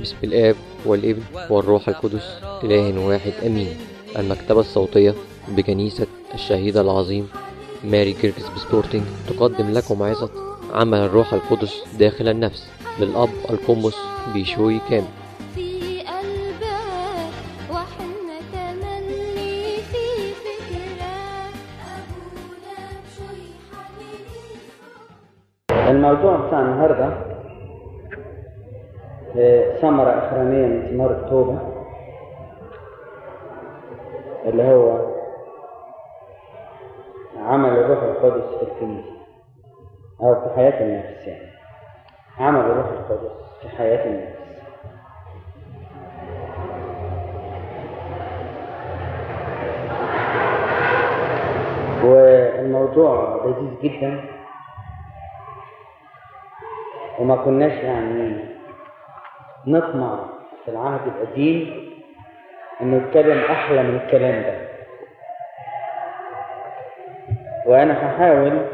بسم الآب والابن والروح القدس إله واحد أمين المكتبة الصوتية بكنيسة الشهيد العظيم ماري جيركس بسبورتنج تقدم لكم عظة عمل الروح القدس داخل النفس للأب القمص بيشوي كامل في قلبك وحنا تملي في فكرك أبونا شوي حبيبي الموضوع بتاع النهاردة آه، ثمرة أخرانية من ثمار التوبة اللي هو عمل الروح القدس في الكنيسة أو في حياة النفس يعني عمل الروح القدس في حياة النفس والموضوع لذيذ جدا وما كناش يعني نطمع في العهد القديم انه يتكلم احلى من الكلام ده وانا هحاول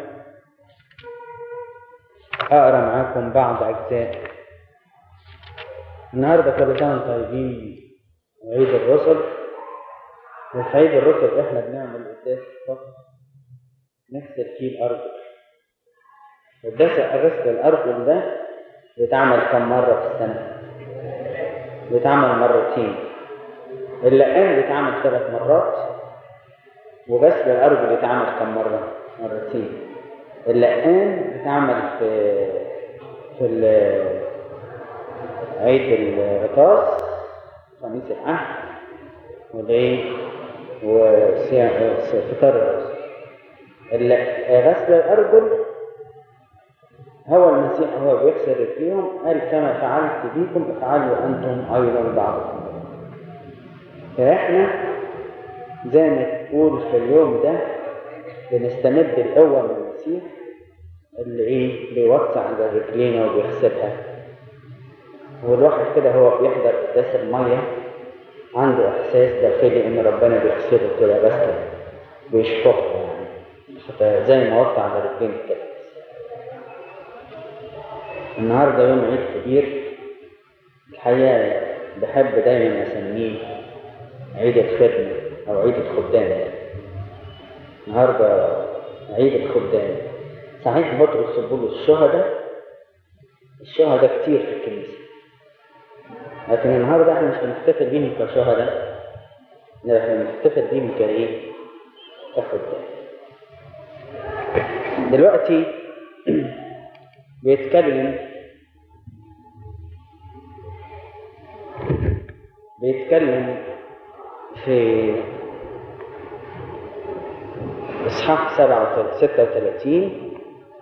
اقرا معاكم بعض اجزاء النهارده كل سنه وانتم طيبين عيد الرسل وفي عيد الرسل احنا بنعمل قداس الصف نغسل فيه الارجل قداس غسل الارجل ده بيتعمل كم مره في السنه بيتعمل مرتين اللقان بيتعمل ثلاث مرات وغسل الأرجل بيتعمل كم مرة؟ مرتين اللقان بيتعمل في في ال- عيد الغطاس خميس العهد والايه وفطار الرسل الل- غسل الأرجل هو المسيح هو بيغسل رجليهم قال كما فعلت بكم افعلوا انتم ايضا بعضكم فاحنا زي ما تقول في اليوم ده بنستمد القوة من المسيح اللي ايه بيوسع على رجلينا وبيغسلها والواحد كده هو بيحضر قداس المية عنده احساس داخلي ان ربنا بيغسله كده غسله بيشفطه يعني زي ما وسع على رجلينا كده النهارده يوم عيد كبير الحقيقة بحب دايما أسميه عيد الخدمة أو عيد الخدام النهارده عيد الخدام صحيح بطرس بولس الشهداء الشهداء كتير في الكنيسة لكن النهارده احنا مش بنحتفل بيهم كشهداء لا احنا بنحتفل بيهم كايه؟ كخدام دلوقتي بيتكلم بيتكلم في إصحاح سبعة وتل- ستة وثلاثين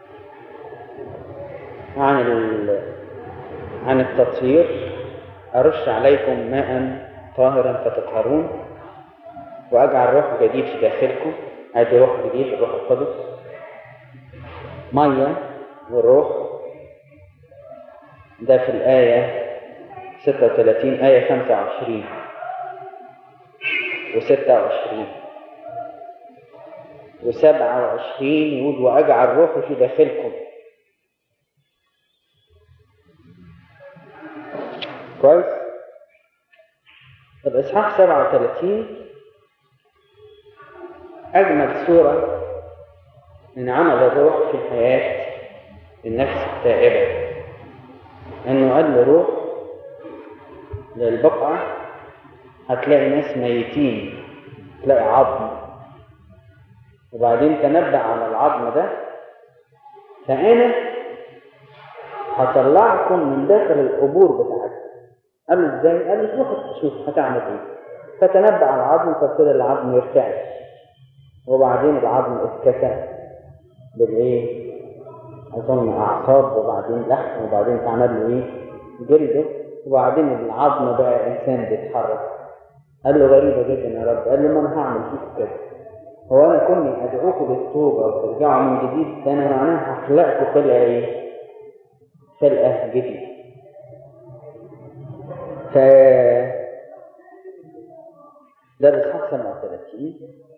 عن ال... عن التطهير أرش عليكم ماء طاهرا فتطهرون وأجعل روح جديد في داخلكم أدي روح جديد الروح القدس مية والروح ده في الآية 36 آية 25 و26 و27 يقول وأجعل روحي في داخلكم كويس الإصحاح 37 أجمل صورة من عمل الروح في حياة النفس التائبة انه قال له روح للبقعة هتلاقي ناس ميتين تلاقي عظم وبعدين تنبأ على العظم ده فأنا هطلعكم من داخل القبور بتاعتكم قال له ازاي؟ قال له روح تشوف هتعمل ايه فتنبأ على العظم فابتدى العظم يرتعش وبعدين العظم اتكسر بالايه؟ أظن أعصاب وبعدين لحم وبعدين اتعمل له إيه؟ جلده وبعدين العظم بقى إنسان بيتحرك. قال له غريبة جدا يا رب، قال له ما أنا هعمل فيك كده. هو أنا كوني أدعوكم للتوبة وترجعوا من جديد ده أنا معناها هخلقكم خلقة إيه؟ خلقة جديدة. ف ده الإصحاح 37